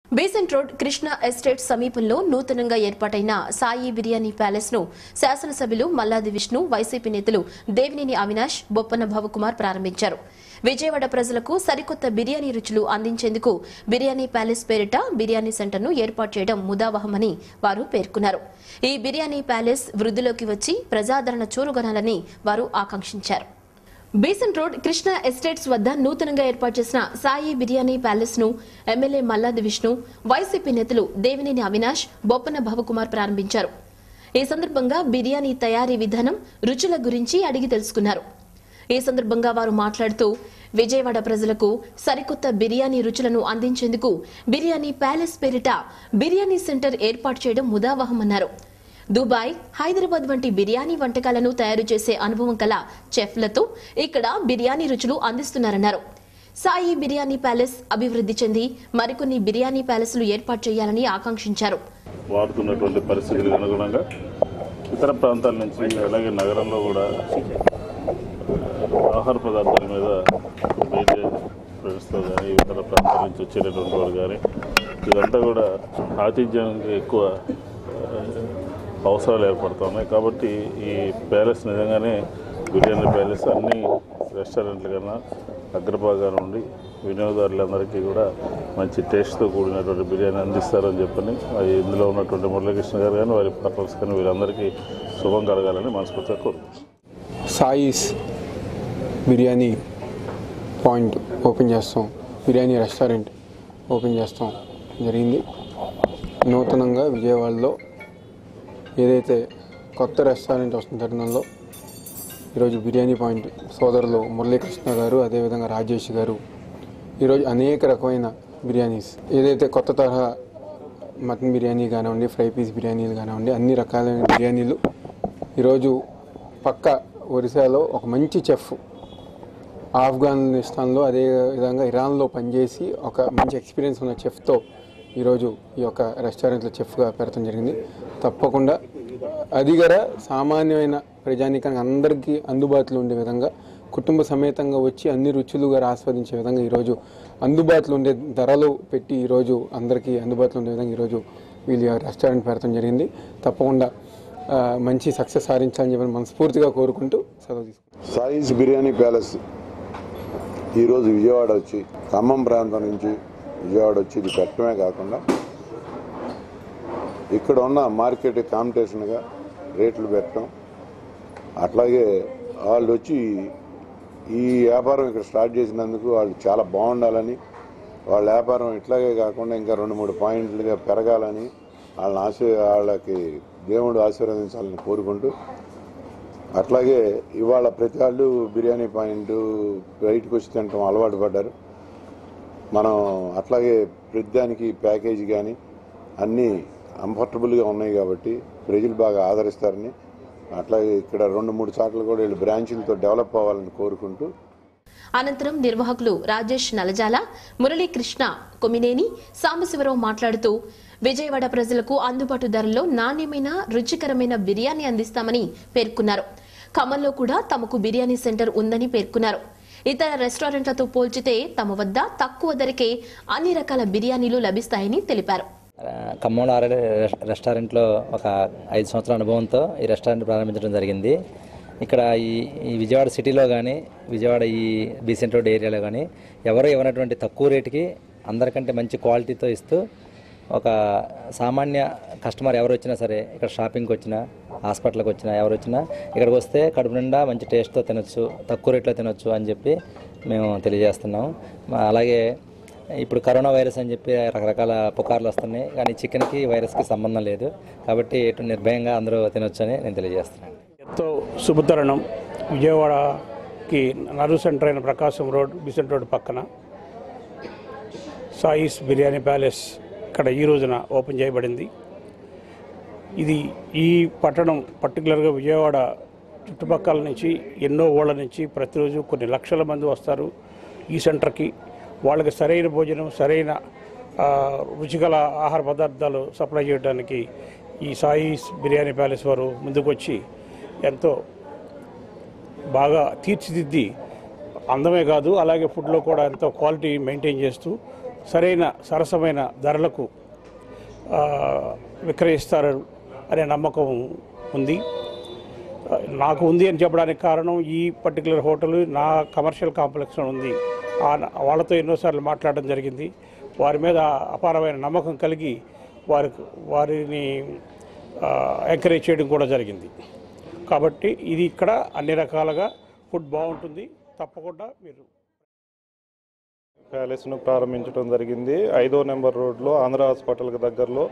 Besant road Krishna estate సమీపంలో నూతనంగా ఏర్పాటైన సాయి బిర్యానీ ప్యాలెస్ ను శాసనసభ్యులు మల్లాది విష్ణు వైసీపీ నేతలు దేవినేని అవినాష్ బొప్పన భవకుమార్ ప్రారంభించారు విజయవాడ ప్రజలకు సరికొత్త బిర్యానీ రుచులు అందించేందుకు బిర్యానీ ప్యాలెస్ పేరిట బిర్యానీ సెంటర్ను ఏర్పాటు చేయడం ముదావహమని వారు పేర్కొన్నారు ఈ బిర్యానీ ప్యాలెస్ వృద్ధిలోకి వచ్చి ప్రజాదరణ చూరుగొనాలని వారు ఆకాంక్షించారు బీసెంట్ రోడ్ కృష్ణ ఎస్టేట్స్ వద్ద నూతనంగా ఏర్పాటు చేసిన సాయి బిర్యానీ ప్యాలెస్ ను ఎమ్మెల్యే మల్లాది విష్ణు వైసీపీ నేతలు దేవినేని అవినాష్ బొప్పన భవకుమార్ ప్రారంభించారు ఈ సందర్భంగా బిర్యానీ తయారీ విధానం రుచుల గురించి అడిగి తెలుసుకున్నారు ఈ సందర్భంగా వారు మాట్లాడుతూ విజయవాడ ప్రజలకు సరికొత్త బిర్యానీ రుచులను అందించేందుకు బిర్యానీ ప్యాలెస్ పేరిట బిర్యానీ సెంటర్ ఏర్పాటు చేయడం ముదావహమన్నారు దుబాయ్ హైదరాబాద్ వంటి బిర్యానీ వంటకాలను తయారు చేసే అనుభవం కల చెఫ్లతో ఇక్కడ బిర్యానీ రుచులు అందిస్తున్నారన్నారు సాయి బిర్యానీ ప్యాలెస్ అభివృద్ధి చెంది మరికొన్ని బిర్యానీ ప్యాలెస్లు ఏర్పాటు చేయాలని ఆకాంక్షించారు వాడుతున్నటువంటి పరిస్థితులకు అనుగుణంగా ఇతర ప్రాంతాల నుంచి అలాగే నగరంలో కూడా ఆహార పదార్థాల మీద బయట ఫ్రెండ్స్తో కానీ ఇతర ప్రాంతాల నుంచి వచ్చేటటువంటి వారు కానీ ఇదంతా కూడా ఆతిథ్యానికి ఎక్కువ ఆ, అవసరాలు ఏర్పడుతున్నాయి కాబట్టి ఈ ప్యాలెస్ నిజంగానే బిర్యానీ ప్యాలెస్ అన్ని రెస్టారెంట్ల కన్నా అగ్రభాగాన ఉండి వినియోగదారులందరికీ కూడా మంచి టేస్ట్తో కూడినటువంటి బిర్యానీ అందిస్తారని చెప్పని అది ఇందులో ఉన్నటువంటి మురళీకృష్ణ గారు కానీ వారి పార్ట్నర్స్ కానీ వీరందరికీ శుభం కలగాలని మనస్ఫూర్తిగా కోరుకుంటున్నాను సాయిస్ బిర్యానీ పాయింట్ ఓపెన్ చేస్తాం బిర్యానీ రెస్టారెంట్ ఓపెన్ చేస్తాం జరిగింది నూతనంగా విజయవాడలో ఏదైతే కొత్త రెస్టారెంట్ వస్తున్న తరుణంలో ఈరోజు బిర్యానీ పాయింట్ సోదరులు మురళీకృష్ణ గారు అదేవిధంగా రాజేష్ గారు ఈరోజు అనేక రకమైన బిర్యానీస్ ఏదైతే కొత్త తరహా మటన్ బిర్యానీ కానివ్వండి ఫ్రై పీస్ బిర్యానీలు కానివ్వండి అన్ని రకాలైన బిర్యానీలు ఈరోజు పక్క ఒరిస్సాలో ఒక మంచి చెఫ్ ఆఫ్ఘనిస్తాన్లో అదే విధంగా ఇరాన్లో పనిచేసి ఒక మంచి ఎక్స్పీరియన్స్ ఉన్న చెఫ్తో ఈరోజు ఈ యొక్క రెస్టారెంట్లో చెఫ్గా పెడతాం జరిగింది తప్పకుండా అది కూడా సామాన్యమైన ప్రజానీకానికి అందరికీ అందుబాటులో ఉండే విధంగా కుటుంబ సమేతంగా వచ్చి అన్ని రుచులుగా ఆస్వాదించే విధంగా ఈరోజు అందుబాటులో ఉండే ధరలు పెట్టి ఈరోజు అందరికీ అందుబాటులో ఉండే విధంగా ఈరోజు వీళ్ళు ఈ రెస్టారెంట్ పెడతాం జరిగింది తప్పకుండా ఆ, మంచి సక్సెస్ సాధించాలని చెప్పి మనస్ఫూర్తిగా కోరుకుంటూ సెలవు తీసుకుంటాం సాయిస్ బిర్యానీ ప్యాలెస్ ఈరోజు విజయవాడ వచ్చి ఖమ్మం ప్రాంతం నుంచి విజయవాడ వచ్చి ఇది పెట్టడమే కాకుండా ఇక్కడ ఉన్న మార్కెట్ కాంపిటీషన్గా రేట్లు పెట్టడం అట్లాగే వాళ్ళు వచ్చి ఈ వ్యాపారం ఇక్కడ స్టార్ట్ చేసినందుకు వాళ్ళు చాలా బాగుండాలని వాళ్ళ వ్యాపారం ఇట్లాగే కాకుండా ఇంకా రెండు మూడు పాయింట్లుగా పెరగాలని వాళ్ళని ఆశీ వాళ్ళకి దేవుడు ఆశీర్వదించాలని కోరుకుంటూ అట్లాగే ఇవాళ ప్రతి వాళ్ళు బిర్యానీ పాయింట్ బయటకు వచ్చి తినటం అలవాటు పడ్డారు మనం అట్లాగే ప్రతిదానికి ప్యాకేజీ కానీ అన్నీ కంఫర్టబుల్గా ఉన్నాయి కాబట్టి ప్రజలు బాగా ఆదరిస్తారని అట్లాగే ఇక్కడ రెండు మూడు చోట్ల కూడా వీళ్ళు బ్రాంచీలతో డెవలప్ అవ్వాలని కోరుకుంటూ అనంతరం నిర్వాహకులు రాజేష్ నలజాల మురళీకృష్ణ కొమినేని సాంబశివరావు మాట్లాడుతూ విజయవాడ ప్రజలకు అందుబాటు ధరల్లో నాణ్యమైన రుచికరమైన బిర్యానీ అందిస్తామని పేర్కొన్నారు ఖమ్మంలో కూడా తమకు బిర్యానీ సెంటర్ ఉందని పేర్కొన్నారు ఇతర రెస్టారెంట్లతో పోల్చితే తమ వద్ద తక్కువ ధరకే అన్ని రకాల బిర్యానీలు లభిస్తాయని తెలిపారు ఆ, ఖమ్మంలో ఆల్రెడీ రెస్- రెస్టారెంట్లో ఒక ఐదు సంవత్సరాల అనుభవంతో ఈ రెస్టారెంట్ ప్రారంభించడం జరిగింది ఇక్కడ ఈ ఈ విజయవాడ సిటీలో కానీ విజయవాడ ఈ బీసెంట్ రోడ్ ఏరియాలో కానీ ఎవరు ఇవ్వనటువంటి తక్కువ రేటుకి అందరికంటే మంచి క్వాలిటీతో ఇస్తూ ఒక సామాన్య కస్టమర్ ఎవరు వచ్చినా సరే ఇక్కడ షాపింగ్కి వచ్చినా హాస్పిటల్కి వచ్చినా ఎవరు వచ్చినా ఇక్కడికి వస్తే కడుపు నిండా మంచి టేస్ట్తో తినొచ్చు తక్కువ రేట్లో తినొచ్చు అని చెప్పి మేము తెలియజేస్తున్నాం మా- అలాగే ఇప్పుడు కరోనా వైరస్ అని చెప్పి రకరకాల పుకార్లు వస్తున్నాయి కానీ చికెన్కి వైరస్కి సంబంధం లేదు కాబట్టి ఇటు నిర్భయంగా అందరూ తినొచ్చు అని నేను తెలియజేస్తున్నాను ఎంతో శుభతరుణం విజయవాడకి నరు సెంటర్ అయిన ప్రకాశం రోడ్ బిసెంట్ రోడ్ పక్కన సాయిస్ బిర్యానీ ప్యాలెస్ ఇక్కడ ఈ రోజున ఓపెన్ చేయబడింది ఇది ఈ పట్టణం పర్టికులర్గా విజయవాడ చుట్టుపక్కల నుంచి ఎన్నో ఊళ్ళ నుంచి ప్రతిరోజు కొన్ని లక్షల మంది వస్తారు ఈ సెంటర్కి వాళ్ళకి సరైన భోజనం సరైన ఆ, రుచిగల ఆహార పదార్థాలు సప్లై చేయడానికి ఈ సాయిస్ బిర్యానీ ప్యాలెస్ వారు ముందుకొచ్చి ఎంతో బాగా తీర్చిదిద్ది అందమే కాదు అలాగే ఫుడ్లో కూడా ఎంతో క్వాలిటీ మెయింటైన్ చేస్తూ సరైన సరసమైన ధరలకు ఆ, విక్రయిస్తారు అనే నమ్మకం ఉంది ఆ, నాకు ఉంది అని చెప్పడానికి కారణం ఈ పర్టికులర్ హోటల్ నా కమర్షియల్ కాంప్లెక్స్లో ఉంది ఆ న- వాళ్ళతో ఎన్నోసార్లు మాట్లాడడం జరిగింది వారి మీద అపారమైన నమ్మకం కలిగి వారికి వారిని ఎంకరేజ్ చేయడం కూడా జరిగింది కాబట్టి ఇది ఇక్కడ అన్ని రకాలుగా ఫుడ్ బాగుంటుంది తప్పకుండా మీరు ప్యాలెస్ను ప్రారంభించడం జరిగింది ఐదో నెంబర్ రోడ్లో ఆంధ్ర హాస్పిటల్కి దగ్గరలో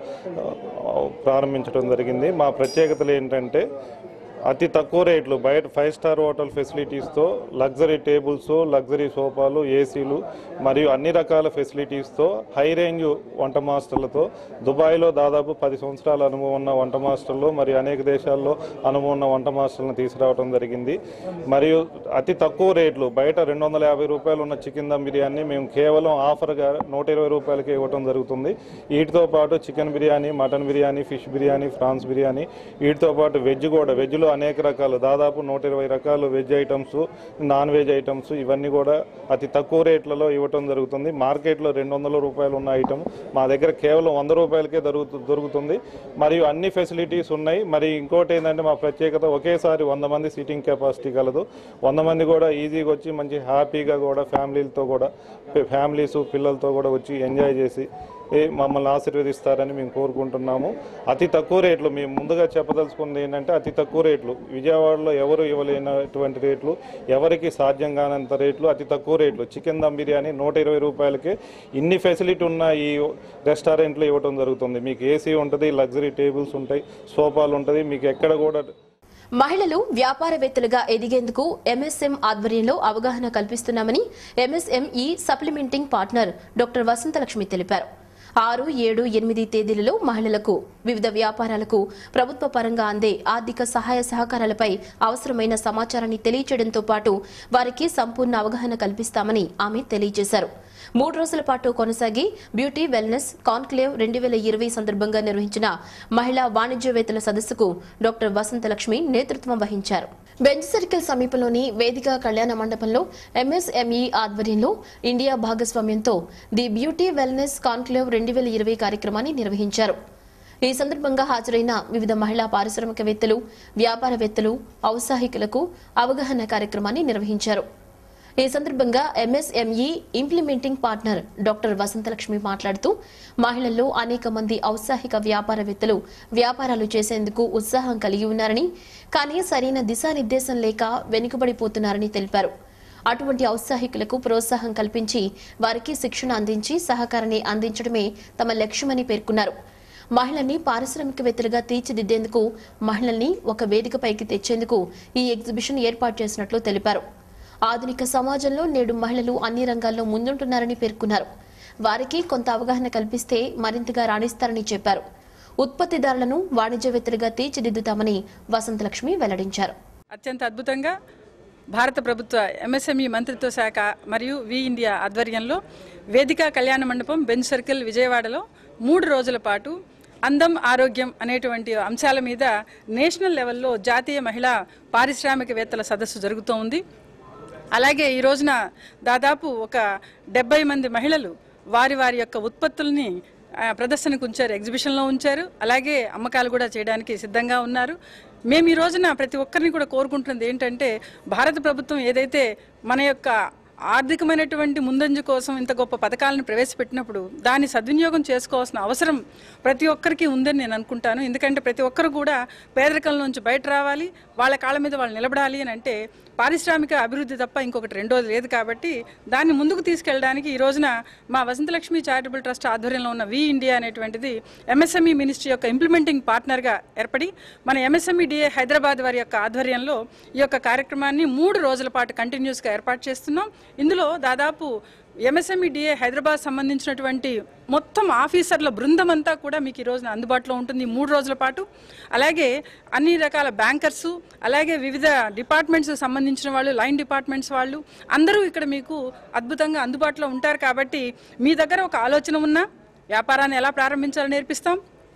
ఆ, ప్రారంభించడం జరిగింది మా ప్రత్యేకతలు ఏంటంటే అతి తక్కువ రేట్లు బయట ఫైవ్ స్టార్ హోటల్ ఫెసిలిటీస్తో లగ్జరీ టేబుల్స్ లగ్జరీ సోఫాలు ఏసీలు మరియు అన్ని రకాల ఫెసిలిటీస్తో హై రేంజ్ వంట మాస్టర్లతో దుబాయ్లో దాదాపు పది సంవత్సరాల అనుభవం ఉన్న వంట మాస్టర్లు మరియు అనేక దేశాల్లో అనుభవం ఉన్న వంట మాస్టర్లను తీసుకురావడం జరిగింది మరియు అతి తక్కువ రేట్లు బయట రెండు వందల యాభై రూపాయలు ఉన్న చికెన్ దమ్ బిర్యానీ మేము కేవలం ఆఫర్గా నూట ఇరవై రూపాయలకి ఇవ్వడం జరుగుతుంది వీటితో పాటు chicken biryani mutton biryani fish biryani prawns biryani వీటితో పాటు వెజ్ కూడా వెజ్లో అనేక రకాలు దాదాపు నూట ఇరవై రకాలు veg items non veg items ఇవన్నీ కూడా అతి తక్కువ రేట్లలో ఇవ్వటం జరుగుతుంది మార్కెట్లో రెండు వందల రూపాయలు ఉన్న ఐటమ్ మా దగ్గర కేవలం వంద రూపాయలకే దొరుకుతు దొరుకుతుంది మరియు అన్ని ఫెసిలిటీస్ ఉన్నాయి మరి ఇంకోటి ఏంటంటే మా ప్రత్యేకత ఒకేసారి వంద మంది సీటింగ్ కెపాసిటీ కలదు వంద మంది కూడా ఈజీగా వచ్చి మంచి హ్యాపీగా కూడా ఫ్యామిలీలతో కూడా ఫ్యామిలీస్ పిల్లలతో కూడా వచ్చి ఎంజాయ్ చేసి ఏ మమ్మల్ని ఆశీర్వదిస్తారని మేము కోరుకుంటున్నాము అతి తక్కువ రేట్లు మేము ముందుగా చెప్పదలుచుకుంది ఏంటంటే అతి తక్కువ రేట్లు విజయవాడలో ఎవరు ఇవ్వలేనటువంటి రేట్లు ఎవరికి సాధ్యం కానంత రేట్లు అతి తక్కువ రేట్లు చికెన్ దమ్ బిర్యానీ నూట ఇరవై రూపాయలకే ఇన్ని ఫెసిలిటీ ఉన్న ఈ రెస్టారెంట్లో ఇవ్వడం జరుగుతుంది మీకు ఏసీ ఉంటుంది లగ్జరీ టేబుల్స్ ఉంటాయి సోఫాలు ఉంటుంది మీకు ఎక్కడ కూడా మహిళలు వ్యాపారవేత్తలుగా ఎదిగేందుకు ఎంఎస్ఎం ఆధ్వర్యంలో అవగాహన కల్పిస్తున్నామని MSME supplementing partner doctor Vasanthalakshmi తెలిపారు ఆరు ఏడు ఎనిమిది తేదీలలో మహిళలకు వివిధ వ్యాపారాలకు ప్రభుత్వ పరంగా అందే ఆర్థిక సహాయ సహకారాలపై అవసరమైన సమాచారాన్ని తెలియచేయడంతో పాటు వారికి సంపూర్ణ అవగాహన కల్పిస్తామని ఆమె తెలియజేశారు మూడు రోజుల పాటు కొనసాగి బ్యూటీ వెల్నెస్ కాన్క్లేవ్ రెండు వేల ఇరవై సందర్భంగా నిర్వహించిన మహిళా వాణిజ్యవేత్తల సదస్సుకు డాక్టర్ వసంతలక్ష్మి నేతృత్వం వహించారు బెంచ్ సర్కిల్ సమీపంలోని వేదిక కళ్యాణ మండపంలో ఎంఎస్ఎంఈ ఆధ్వర్యంలో ఇండియా భాగస్వామ్యంతో ది బ్యూటీ వెల్నెస్ కాన్క్లేవ్ రెండు వేల ఇరవై కార్యక్రమాన్ని నిర్వహించారు ఈ సందర్భంగా హాజరైన వివిధ మహిళా పారిశ్రామికవేత్తలు వ్యాపారవేత్తలు ఔత్సాహికులకు అవగాహన కార్యక్రమాన్ని నిర్వహించారు ఈ సందర్భంగా MSME implementing partner doctor Vasanthalakshmi మాట్లాడుతూ మహిళల్లో అనేక మంది ఔత్సాహిక వ్యాపారవేత్తలు వ్యాపారాలు చేసేందుకు ఉత్సాహం కలిగి ఉన్నారని కానీ సరైన దిశానిర్దేశం లేక వెనుకబడిపోతున్నారని తెలిపారు అటువంటి ఔత్సాహికులకు ప్రోత్సాహం కల్పించి వారికి శిక్షణ అందించి సహకారాన్ని అందించడమే తమ లక్ష్యమని పేర్కొన్నారు మహిళల్ని పారిశ్రామికవేత్తలుగా తీర్చిదిద్దేందుకు మహిళల్ని ఒక వేదికపైకి తెచ్చేందుకు ఈ ఎగ్జిబిషన్ ఏర్పాటు చేసినట్లు తెలిపారు ఆధునిక సమాజంలో నేడు మహిళలు అన్ని రంగాల్లో ముందుంటున్నారని పేర్కొన్నారు వారికి కొంత అవగాహన కల్పిస్తే మరింతగా రాణిస్తారని చెప్పారు ఉత్పత్తిదారులను వాణిజ్యవేత్తలుగా తీర్చిదిద్దుతామని వసంతలక్ష్మి వెల్లడించారు అత్యంత అద్భుతంగా భారత ప్రభుత్వ ఎంఎస్ఎంఈ మంత్రిత్వ శాఖ మరియు వి ఇండియా ఆధ్వర్యంలో వేదిక కళ్యాణ మండపం బెంచ్ సర్కిల్ విజయవాడలో మూడు రోజుల పాటు అందం ఆరోగ్యం అనేటువంటి అంశాల మీద నేషనల్ లెవెల్లో జాతీయ మహిళా పారిశ్రామికవేత్తల సదస్సు జరుగుతూ ఉంది అలాగే ఈ రోజున దాదాపు ఒక డెబ్బై మంది మహిళలు వారి వారి యొక్క ఉత్పత్తుల్ని ఆ, ప్రదర్శనకు ఉంచారు ఎగ్జిబిషన్లో ఉంచారు అలాగే అమ్మకాలు కూడా చేయడానికి సిద్ధంగా ఉన్నారు మేము ఈ రోజున ప్రతి ఒక్కరిని కూడా కోరుకుంటున్నది ఏంటంటే భారత ప్రభుత్వం ఏదైతే మన యొక్క ఆర్థికమైనటువంటి ముందంజ కోసం ఇంత గొప్ప పథకాలను ప్రవేశపెట్టినప్పుడు దాన్ని సద్వినియోగం చేసుకోవాల్సిన అవసరం ప్రతి ఒక్కరికి ఉందని నేను అనుకుంటాను ఎందుకంటే ప్రతి ఒక్కరు కూడా పేదరికం నుంచి బయట రావాలి వాళ్ళ కాళ్ళ మీద వాళ్ళు నిలబడాలి అని అంటే పారిశ్రామిక అభివృద్ధి తప్ప ఇంకొకటి రెండోది లేదు కాబట్టి దాన్ని ముందుకు తీసుకెళ్ళడానికి ఈ రోజున మా వసంతలక్ష్మి చారిటబుల్ ట్రస్ట్ ఆధ్వర్యంలో ఉన్న వి ఇండియా అనేటువంటిది ఎంఎస్ఎంఈ మినిస్ట్రీ యొక్క ఇంప్లిమెంటింగ్ పార్ట్నర్గా ఏర్పడి మన ఎంఎస్ఎంఈ డిఏ హైదరాబాద్ వారి యొక్క ఆధ్వర్యంలో ఈ యొక్క కార్యక్రమాన్ని మూడు రోజుల పాటు కంటిన్యూస్గా ఏర్పాటు చేస్తున్నాం ఇందులో దాదాపు ఎంఎస్ఎంఈ డిఏ హైదరాబాద్ సంబంధించినటువంటి మొత్తం ఆఫీసర్ల బృందం అంతా కూడా మీకు ఈ రోజున అందుబాటులో ఉంటుంది ఈ మూడు రోజుల పాటు అలాగే అన్ని రకాల బ్యాంకర్సు అలాగే వివిధ డిపార్ట్మెంట్స్ సంబంధించిన వాళ్ళు లైన్ డిపార్ట్మెంట్స్ వాళ్ళు అందరూ ఇక్కడ మీకు అద్భుతంగా అందుబాటులో ఉంటారు కాబట్టి మీ దగ్గర ఒక ఆలోచన ఉన్నా వ్యాపారాన్ని ఎలా ప్రారంభించాలో నేర్పిస్తాం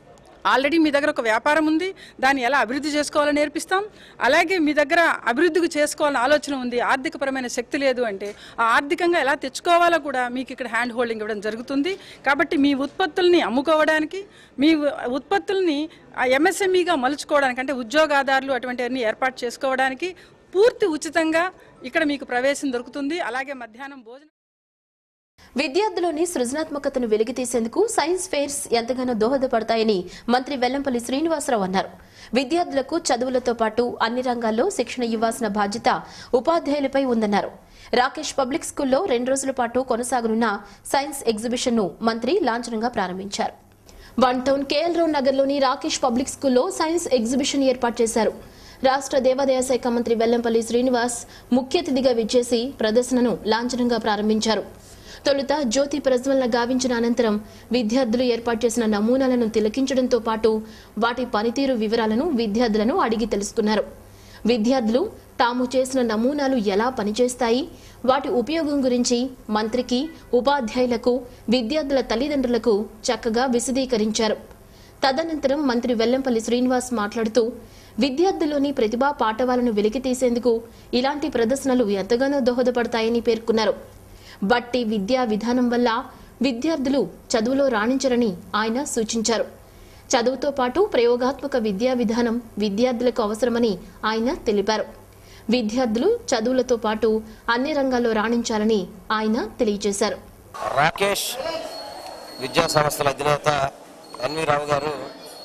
ఆల్రెడీ మీ దగ్గర ఒక వ్యాపారం ఉంది దాన్ని ఎలా అభివృద్ధి చేసుకోవాలో నేర్పిస్తాం అలాగే మీ దగ్గర అభివృద్ధికి చేసుకోవాలని ఆలోచన ఉంది ఆర్థికపరమైన శక్తి లేదు అంటే ఆ ఆర్థికంగా ఎలా తెచ్చుకోవాలో కూడా మీకు ఇక్కడ హ్యాండ్ హోల్డింగ్ ఇవ్వడం జరుగుతుంది కాబట్టి మీ ఉత్పత్తుల్ని అమ్ముకోవడానికి మీ ఉ- ఉత్పత్తుల్ని ఎంఎస్ఎంఈగా మలుచుకోవడానికి అంటే ఉద్యోగాదారులు అటువంటివన్నీ ఏర్పాటు చేసుకోవడానికి పూర్తి ఉచితంగా ఇక్కడ మీకు ప్రవేశం దొరుకుతుంది అలాగే మధ్యాహ్నం భోజనం విద్యార్థులోని సృజనాత్మకతను వెలికితీసేందుకు సైన్స్ ఫెయిర్స్ ఎంతగానో దోహదపడతాయని మంత్రి వెల్లంపల్లి శ్రీనివాసరావు అన్నారు విద్యార్థులకు చదువులతో పాటు అన్ని రంగాల్లో శిక్షణ ఇవ్వాల్సిన బాధ్యత ఉపాధ్యాయులపై ఉందన్నారు రాకేష్ పబ్లిక్ స్కూల్లో రెండు రోజుల పాటు కొనసాగనున్న సైన్స్ ఎగ్జిబిషన్ ను మంత్రి లాంఛనంగా ప్రారంభించారు వన్ టౌన్ కేఎల్ రావు నగర్లోని రాకేష్ పబ్లిక్ స్కూల్లో సైన్స్ ఎగ్జిబిషన్ ఏర్పాటు చేశారు రాష్ట్ర దేవాదాయ శాఖ మంత్రి వెల్లంపల్లి శ్రీనివాస్ ముఖ్య అతిథిగా విచ్చేసి ప్రదర్శనను లాంఛనంగా ప్రారంభించారు తొలుత జ్యోతి ప్రజ్వలన గావించిన అనంతరం విద్యార్థులు ఏర్పాటు చేసిన నమూనాలను తిలకించడంతో పాటు వాటి పనితీరు వివరాలను విద్యార్థులను అడిగి తెలుసుకున్నారు విద్యార్థులు తాము చేసిన నమూనాలు ఎలా పనిచేస్తాయి వాటి ఉపయోగం గురించి మంత్రికి ఉపాధ్యాయులకు విద్యార్థుల తల్లిదండ్రులకు చక్కగా విశదీకరించారు తదనంతరం మంత్రి వెల్లంపల్లి శ్రీనివాస్ మాట్లాడుతూ విద్యార్థుల్లోని ప్రతిభా పాఠవాలను వెలికితీసేందుకు ఇలాంటి ప్రదర్శనలు ఎంతగానో దోహదపడతాయని పేర్కొన్నారు బట్టి విద్యా విధానం వల్ల విద్యార్థులు చదువులో రాణించరని ఆయన సూచించారు చదువుతో పాటు ప్రయోగాత్మక విద్యా విధానం విద్యార్థులకు అవసరమని ఆయన తెలిపారు విద్యార్థులు చదువులతో పాటు అన్ని రంగాల్లో రాణించాలని ఆయన తెలియజేశారు రాకేష్ విద్యా సంస్థల అధినేత ఎన్వి రావు గారు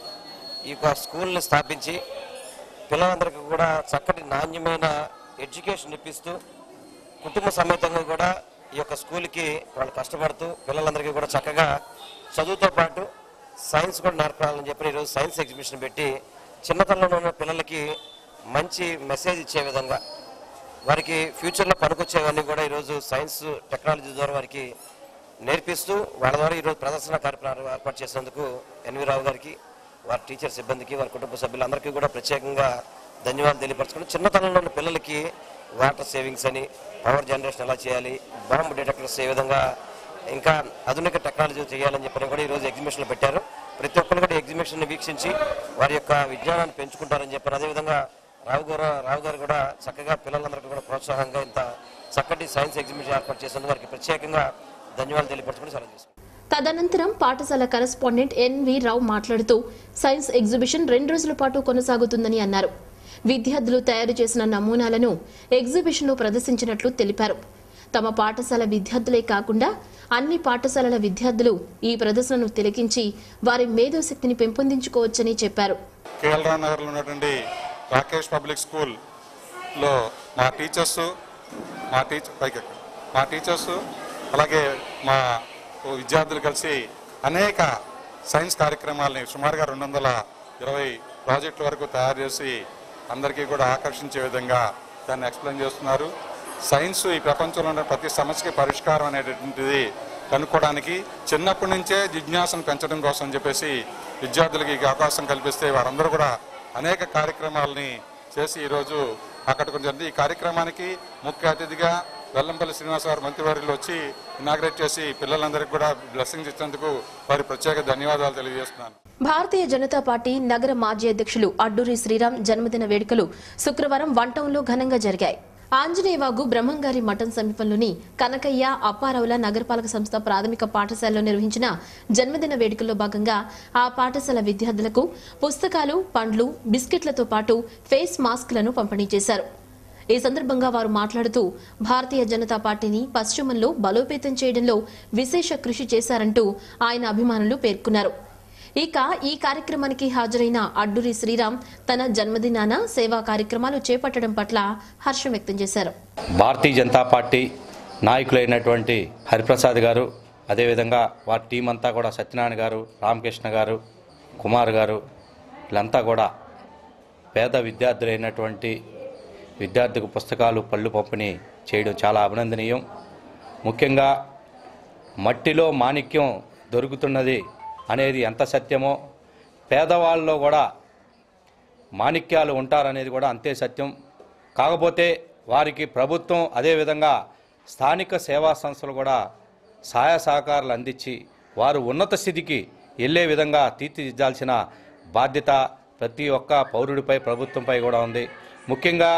ఈ యొక్క స్కూల్ని స్థాపించి పిల్లలందరికీ కూడా చక్కటి నాణ్యమైన ఎడ్యుకేషన్ ఇప్పిస్తూ కుటుంబ సమేతంగా కూడా ఈ యొక్క స్కూల్కి వాళ్ళు కష్టపడుతూ పిల్లలందరికీ కూడా చక్కగా చదువుతో పాటు సైన్స్ కూడా నేర్పాలని చెప్పి ఈరోజు సైన్స్ ఎగ్జిబిషన్ పెట్టి చిన్నతనంలో ఉన్న పిల్లలకి మంచి మెసేజ్ ఇచ్చే విధంగా వారికి ఫ్యూచర్లో పనికొచ్చేవన్నీ కూడా ఈరోజు సైన్స్ టెక్నాలజీ ద్వారా వారికి నేర్పిస్తూ వాళ్ళ ద్వారా ఈరోజు ప్రదర్శన కార్యక్రమాలు ఏర్పాటు చేసినందుకు ఎన్వి రావు గారికి వారి టీచర్ సిబ్బందికి వారి కుటుంబ సభ్యులందరికీ కూడా ప్రత్యేకంగా ధన్యవాదాలు తెలియపరచుకుని చిన్నతనంలో ఉన్న పిల్లలకి వాటర్ సేవింగ్స్ అని పవర్ జనరేషన్ ఎలా చేయాలి బాంబు డిటెక్టర్స్ ఏ విధంగా ఇంకా ఆధునిక టెక్నాలజీ చేయాలని చెప్పని కూడా ఈరోజు ఎగ్జిబిషన్లో పెట్టారు ప్రతి ఒక్కరు కూడా ఎగ్జిబిషన్ వీక్షించి వారి యొక్క విజ్ఞానాన్ని పెంచుకుంటారని చెప్పారు అదేవిధంగా రావు గారు రావు గారు కూడా చక్కగా పిల్లలందరికీ కూడా ప్రోత్సాహంగా ఇంత చక్కటి సైన్స్ ఎగ్జిబిషన్ ఏర్పాటు చేసినందుకు వారికి ప్రత్యేకంగా ధన్యవాదాలు తెలియపరచుకుని సెలవు తీసుకుంటాను తదనంతరం పాఠశాల కరెస్పాండెంట్ ఎన్వి రావు మాట్లాడుతూ సైన్స్ ఎగ్జిబిషన్ రెండు రోజుల పాటు కొనసాగుతుందని అన్నారు విద్యార్థులు తయారు చేసిన నమూనాలను ఎగ్జిబిషన్లో ప్రదర్శించినట్లు తెలిపారు తమ పాఠశాల విద్యార్థులే కాకుండా అన్ని పాఠశాలల విద్యార్థులు ఈ ప్రదర్శనను తిలకించి వారి మేధోశక్తిని పెంపొందించుకోవచ్చని చెప్పారు కేఎల్ రావు నగర్లో ఉన్నటువంటి రాకేష్ పబ్లిక్ స్కూల్లో మా టీచర్స్ మా టీచర్ పైకి ఎక్కండి. మా టీచర్స్ అలాగే మా విద్యార్థులు కలిసి అనేక సైన్స్ కార్యక్రమాలని సుమారుగా రెండు వందల ఇరవై ప్రాజెక్టుల వరకు తయారు చేసి అందరికీ కూడా ఆకర్షించే విధంగా దాన్ని ఎక్స్ప్లెయిన్ చేస్తున్నారు సైన్స్ ఈ ప్రపంచంలో ఉన్న ప్రతి సమస్యకి పరిష్కారం అనేటటువంటిది కనుక్కోవడానికి చిన్నప్పటి నుంచే జిజ్ఞాసను పెంచడం కోసం అని చెప్పేసి విద్యార్థులకి ఈ అవకాశం కల్పిస్తే వారందరూ కూడా అనేక కార్యక్రమాలని చేసి ఈరోజు అక్కడికి జరిగింది ఈ కార్యక్రమానికి ముఖ్య అతిథిగా వెల్లంపల్లి శ్రీనివాస గారు మంత్రివర్యులు వచ్చి ఇనాగ్రేట్ చేసి పిల్లలందరికీ కూడా బ్లెస్సింగ్స్ ఇచ్చినందుకు వారి ప్రత్యేక ధన్యవాదాలు తెలియజేస్తున్నాను భారతీయ జనతా పార్టీ నగర మాజీ అధ్యక్షులు అడ్డూరి శ్రీరామ్ జన్మదిన వేడుకలు శుక్రవారం వన్ టౌన్లో ఘనంగా జరిగాయి ఆంజనేయవాగు బ్రహ్మంగారి మఠం సమీపంలోని కనకయ్య అప్పారావుల నగరపాలక సంస్థ ప్రాథమిక పాఠశాలలో నిర్వహించిన జన్మదిన వేడుకల్లో భాగంగా ఆ పాఠశాల విద్యార్థులకు పుస్తకాలు పండ్లు బిస్కెట్లతో పాటు ఫేస్ మాస్క్లను పంపిణీ చేశారు ఈ సందర్భంగా వారు మాట్లాడుతూ భారతీయ జనతా పార్టీని పశ్చిమంలో బలోపేతం చేయడంలో విశేష కృషి చేశారంటూ ఆయన అభిమానులు పేర్కొన్నారు ఇక ఈ కార్యక్రమానికి హాజరైన అడ్డూరి శ్రీరామ్ తన జన్మదినాన సేవా కార్యక్రమాలు చేపట్టడం పట్ల హర్షం వ్యక్తం చేశారు భారతీయ జనతా పార్టీ నాయకులైనటువంటి హరిప్రసాద్ గారు అదేవిధంగా వారి టీం అంతా కూడా సత్యనారాయణ గారు రామకృష్ణ గారు కుమార్ గారు వీళ్ళంతా కూడా పేద విద్యార్థులైనటువంటి విద్యార్థికి పుస్తకాలు పళ్ళు పంపిణీ చేయడం చాలా అభినందనీయం ముఖ్యంగా మట్టిలో మాణిక్యం దొరుకుతున్నది అనేది ఎంత సత్యమో పేదవాళ్ళలో కూడా మాణిక్యాలు ఉంటారనేది కూడా అంతే సత్యం కాకపోతే వారికి ప్రభుత్వం అదేవిధంగా స్థానిక సేవా సంస్థలు కూడా సహాయ సహకారాలు అందించి వారు ఉన్నత స్థితికి వెళ్ళే విధంగా తీర్చిదిద్దాల్సిన బాధ్యత ప్రతి ఒక్క పౌరుడిపై ప్రభుత్వంపై కూడా ఉంది ముఖ్యంగా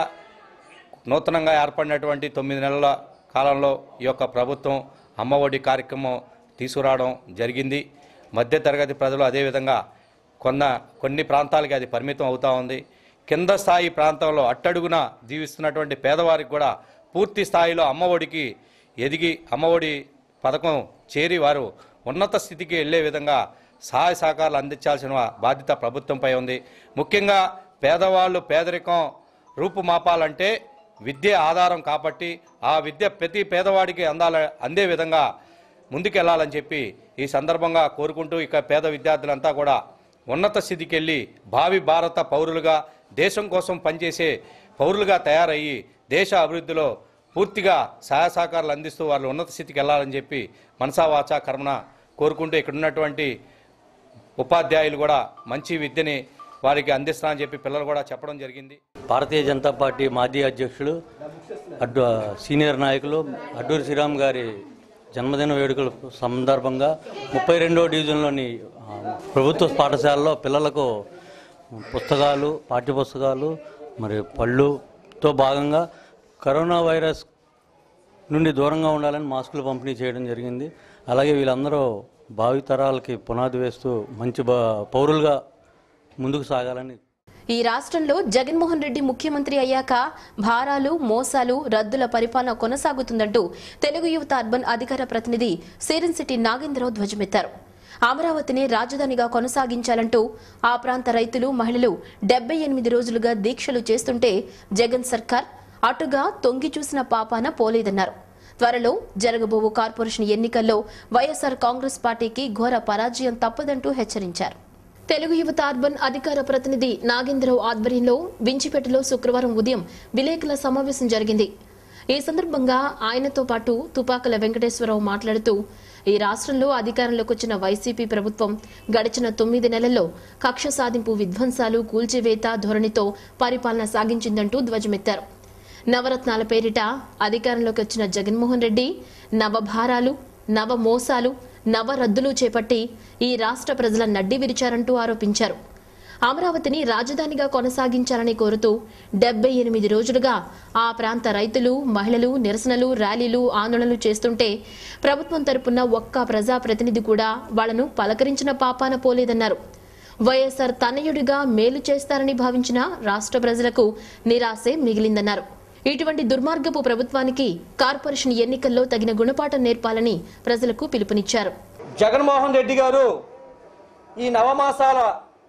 నూతనంగా ఏర్పడినటువంటి తొమ్మిది నెలల కాలంలో ఈ యొక్క ప్రభుత్వం అమ్మఒడి కార్యక్రమం తీసుకురావడం జరిగింది మధ్యతరగతి ప్రజలు అదేవిధంగా కొన్న కొన్ని ప్రాంతాలకి అది పరిమితం అవుతా ఉంది కింద స్థాయి ప్రాంతంలో అట్టడుగున జీవిస్తున్నటువంటి పేదవారికి కూడా పూర్తి స్థాయిలో అమ్మఒడికి ఎదిగి అమ్మఒడి పథకం చేరి వారు ఉన్నత స్థితికి వెళ్ళే విధంగా సహాయ సహకారాలు అందించాల్సిన బాధ్యత ప్రభుత్వంపై ఉంది ముఖ్యంగా పేదవాళ్ళు పేదరికం రూపుమాపాలంటే విద్య ఆధారం కాబట్టి ఆ విద్య ప్రతి పేదవాడికి అందాల అందే విధంగా ముందుకెళ్లాలని చెప్పి ఈ సందర్భంగా కోరుకుంటూ ఇక పేద విద్యార్థులంతా కూడా ఉన్నత స్థితికి వెళ్ళి భావి భారత పౌరులుగా దేశం కోసం పనిచేసే పౌరులుగా తయారయ్యి దేశ అభివృద్ధిలో పూర్తిగా సహాయ సహకారాలు అందిస్తూ వాళ్ళు ఉన్నత స్థితికి వెళ్ళాలని చెప్పి మనసా వాచా కర్మన కోరుకుంటూ ఇక్కడ ఉన్నటువంటి ఉపాధ్యాయులు కూడా మంచి విద్యని వారికి అందిస్తామని చెప్పి పిల్లలు కూడా చెప్పడం జరిగింది భారతీయ జనతా పార్టీ మాజీ అధ్యక్షులు అడ్డు సీనియర్ నాయకులు అడ్డూరి శ్రీరామ్ గారి జన్మదిన వేడుకల సందర్భంగా ముప్పై రెండో డివిజన్లోని ఆ, ప్రభుత్వ పాఠశాలలో పిల్లలకు పుస్తకాలు పాఠ్యపుస్తకాలు మరి పళ్ళుతో భాగంగా కరోనా వైరస్ నుండి దూరంగా ఉండాలని మాస్కులు పంపిణీ చేయడం జరిగింది అలాగే వీళ్ళందరూ భావితరాలకి పునాది వేస్తూ మంచి బా- పౌరులుగా ముందుకు సాగాలని ఈ రాష్ట్రంలో జగన్మోహన్ రెడ్డి ముఖ్యమంత్రి అయ్యాక భారాలు మోసాలు రద్దుల పరిపాలన కొనసాగుతుందంటూ తెలుగు యువత అర్బన్ అధికార ప్రతినిధి సిటీ నాగేంద్రరావు ధ్వజమెత్తారు అమరావతిని రాజధానిగా కొనసాగించాలంటూ ఆ ప్రాంత రైతులు మహిళలు డెబ్బై ఎనిమిది రోజులుగా దీక్షలు చేస్తుంటే జగన్ సర్కార్ అటుగా తొంగి చూసిన పాపాన పోలేదన్నారు త్వరలో జరగబోవు కార్పొరేషన్ ఎన్నికల్లో వైఎస్సార్ కాంగ్రెస్ పార్టీకి ఘోర పరాజయం తప్పదంటూ హెచ్చరించారు తెలుగు యువత అర్బన్ అధికార ప్రతినిధి నాగేంద్రరావు ఆధ్వర్యంలో వించిపేటలో శుక్రవారం ఉదయం విలేకరుల సమావేశం జరిగింది ఈ సందర్భంగా ఆయనతో పాటు తుపాకుల వెంకటేశ్వరరావు మాట్లాడుతూ ఈ రాష్ట్రంలో అధికారంలోకి వచ్చిన వైసీపీ ప్రభుత్వం గడిచిన తొమ్మిది నెలల్లో కక్ష సాధింపు విధ్వంసాలు కూల్చివేత ధోరణితో పరిపాలన సాగించిందంటూ ధ్వజమెత్తారు నవరత్నాల పేరిట అధికారంలోకి వచ్చిన జగన్మోహన్ రెడ్డి నవభారాలు నవ మోసాలు నవ రద్దులు చేపట్టి ఈ రాష్ట్ర ప్రజల నడ్డి విరిచారంటూ ఆరోపించారు అమరావతిని రాజధానిగా కొనసాగించాలని కోరుతూ డెబ్బై ఎనిమిది రోజులుగా ఆ ప్రాంత రైతులు మహిళలు నిరసనలు ర్యాలీలు ఆందోళనలు చేస్తుంటే ప్రభుత్వం తరపున ఒక్క ప్రజాప్రతినిధి కూడా వాళ్లను పలకరించిన పాపాన పోలేదన్నారు వైఎస్ఆర్ తనయుడిగా మేలు చేస్తారని భావించిన రాష్ట్ర ప్రజలకు నిరాశే మిగిలిందన్నారు ఇటువంటి దుర్మార్గపు ప్రభుత్వానికి కార్పొరేషన్ ఎన్నికల్లో తగిన గుణపాఠం నేర్పాలని ప్రజలకు పిలుపునిచ్చారు జగన్మోహన్ రెడ్డి గారు ఈ నవమాసాల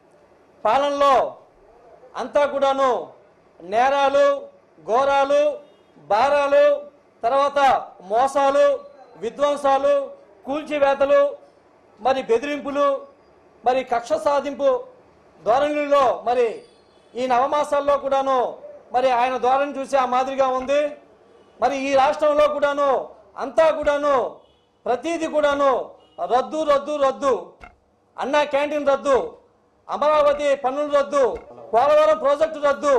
పాలనలో అంతా కూడాను నేరాలు ఘోరాలు భారాలు తర్వాత మోసాలు విధ్వంసాలు కూల్చివేతలు మరి బెదిరింపులు మరి కక్ష సాధింపు ధోరణిలో మరి ఈ నవమాసాల్లో కూడాను మరి ఆయన ధోరణి చూసి ఆ మాదిరిగా ఉంది మరి ఈ రాష్ట్రంలో కూడాను అంతా కూడాను ప్రతీది కూడాను రద్దు రద్దు రద్దు అన్నా క్యాంటీన్ రద్దు అమరావతి పన్నులు రద్దు పోలవరం ప్రాజెక్టు రద్దు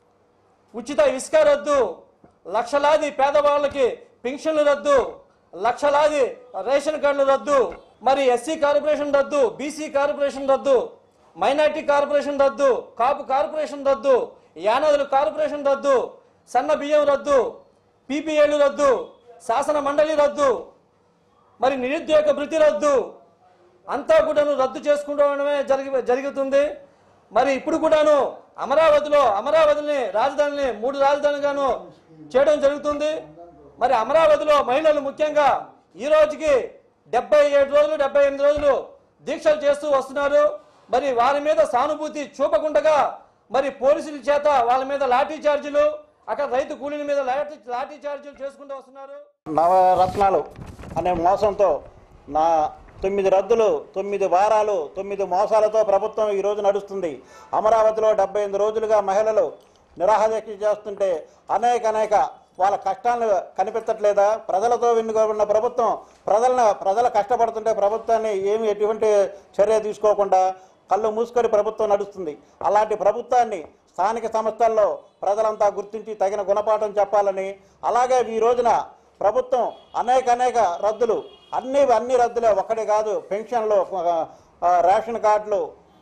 ఉచిత ఇసుక రద్దు లక్షలాది పేదవాళ్ళకి పెన్షన్లు రద్దు లక్షలాది రేషన్ కార్డులు రద్దు మరి ఎస్సీ కార్పొరేషన్ రద్దు బీసీ కార్పొరేషన్ రద్దు మైనార్టీ కార్పొరేషన్ రద్దు కాపు కార్పొరేషన్ రద్దు యానదుల కార్పొరేషన్ రద్దు సన్న బియ్యం రద్దు పీపీఏలు రద్దు శాసన మండలి రద్దు మరి నిరుద్యోగ భృతి రద్దు అంతా కూడాను రద్దు చేసుకోవడమే జరిగి జరుగుతుంది మరి ఇప్పుడు కూడాను అమరావతిలో అమరావతిని రాజధానిని మూడు రాజధానిగాను చేయడం జరుగుతుంది మరి అమరావతిలో మహిళలు ముఖ్యంగా ఈ రోజుకి డెబ్బై ఏడు రోజులు డెబ్బై ఎనిమిది రోజులు దీక్షలు చేస్తూ వస్తున్నారు మరి వారి మీద సానుభూతి చూపకుండగా మరి పోలీసుల చేత వాళ్ళ మీద లాఠీ చార్జీలు అక్కడ రైతు కూలీల మీద లాఠీ లాఠీ చార్జీలు చేసుకుంటూ వస్తున్నారు నవరత్నాలు అనే మోసంతో నా తొమ్మిది రద్దులు తొమ్మిది వారాలు తొమ్మిది మోసాలతో ప్రభుత్వం ఈ రోజు నడుస్తుంది అమరావతిలో డెబ్బై ఎనిమిది రోజులుగా మహిళలు నిరాహాదీక్ష చేస్తుంటే అనేక అనేక వాళ్ళ కష్టాలను కనిపించట్లేదా ప్రజలతో వెన్నుకోబడిన ప్రభుత్వం ప్రజలను ప్రజలు కష్టపడుతుంటే ప్రభుత్వాన్ని ఏమి ఎటువంటి చర్య తీసుకోకుండా కళ్ళు మూసుకొని ప్రభుత్వం నడుస్తుంది అలాంటి ప్రభుత్వాన్ని స్థానిక సంస్థల్లో ప్రజలంతా గుర్తించి తగిన గుణపాఠం చెప్పాలని అలాగే ఈ రోజున ప్రభుత్వం అనేక అనేక రద్దులు అన్ని అన్ని రద్దులే ఒక్కడే కాదు పెన్షన్లు ఆ, రేషన్ కార్డులు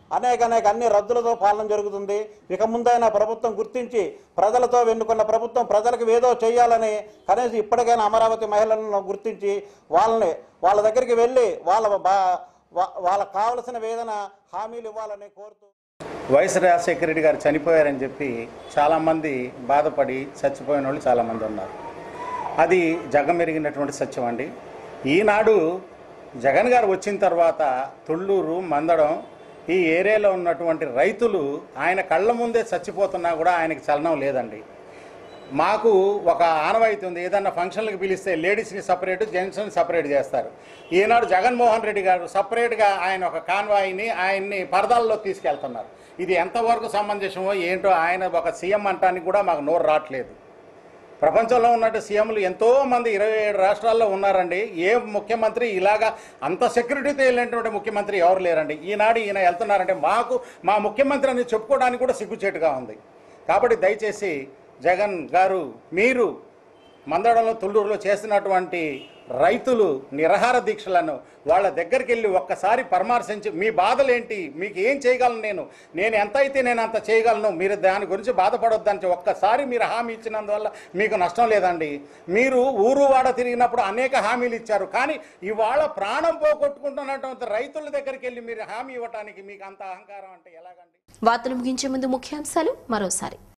అనేక అనేక అన్ని రద్దులతో పాలన జరుగుతుంది ఇక ముందైనా ప్రభుత్వం గుర్తించి ప్రజలతో వెన్నుకున్న ప్రభుత్వం ప్రజలకు ఏదో చేయాలని కనీసం ఇప్పటికైనా అమరావతి మహిళలను గుర్తించి వాళ్ళని వాళ్ళ దగ్గరికి వెళ్ళి వాళ్ళ బా- వా- వాళ్ళకు కావలసిన వేదన హామీలు ఇవ్వాలని కోరుతూ వైఎస్ రాజశేఖర రెడ్డి గారు చనిపోయారని చెప్పి చాలామంది బాధపడి చచ్చిపోయిన వాళ్ళు చాలామంది ఉన్నారు అది జగమెరిగినటువంటి సత్యం అండి ఈనాడు జగన్ గారు వచ్చిన తర్వాత తుళ్ళూరు మందడం ఈ ఏరియాలో ఉన్నటువంటి రైతులు ఆయన కళ్ళ ముందే చచ్చిపోతున్నా కూడా ఆయనకి చలనం లేదండి మాకు ఒక ఆనవాయితీ ఉంది ఏదన్నా ఫంక్షన్లకు పిలిస్తే లేడీస్ని సపరేట్ జెంట్స్ని సపరేట్ చేస్తారు ఈనాడు జగన్మోహన్ రెడ్డి గారు సపరేట్గా ఆయన ఒక కాన్వాయిని ఆయన్ని పరదాల్లో తీసుకెళ్తున్నారు ఇది ఎంతవరకు సమంజసమో ఏంటో ఆయన ఒక సీఎం అంటానికి కూడా మాకు నోరు రావట్లేదు ప్రపంచంలో ఉన్నట్టు సీఎంలు ఎంతో మంది ఇరవై ఏడు రాష్ట్రాల్లో ఉన్నారండి ఏ ముఖ్యమంత్రి ఇలాగా అంత సెక్యూరిటీతో వెళ్ళినటువంటి ముఖ్యమంత్రి ఎవరు లేరండి ఈనాడు ఈయన వెళ్తున్నారంటే మాకు మా ముఖ్యమంత్రి అని చెప్పుకోవడానికి కూడా సిగ్గుచేటుగా ఉంది కాబట్టి దయచేసి జగన్ గారు మీరు మందడంలో తుళ్ళూరులో చేస్తున్నటువంటి రైతులు నిరహార దీక్షలను వాళ్ళ దగ్గరికి వెళ్ళి ఒక్కసారి పరామర్శించి మీ బాధలేంటి మీకు ఏం చేయగలను నేను నేను ఎంత అయితే నేను అంత చేయగలను మీరు దాని గురించి బాధపడొద్దని ఒక్కసారి మీరు హామీ ఇచ్చినందువల్ల మీకు నష్టం లేదండి మీరు ఊరు వాడ తిరిగినప్పుడు అనేక హామీలు ఇచ్చారు కానీ ఇవాళ ప్రాణం పోగొట్టుకుంటున్నటువంటి రైతుల దగ్గరికి వెళ్ళి మీరు హామీ ఇవ్వటానికి మీకు అంత అహంకారం అంటే ఎలాగండి వార్తలు ముగించే ముందు ముఖ్యాంశాలు మరోసారి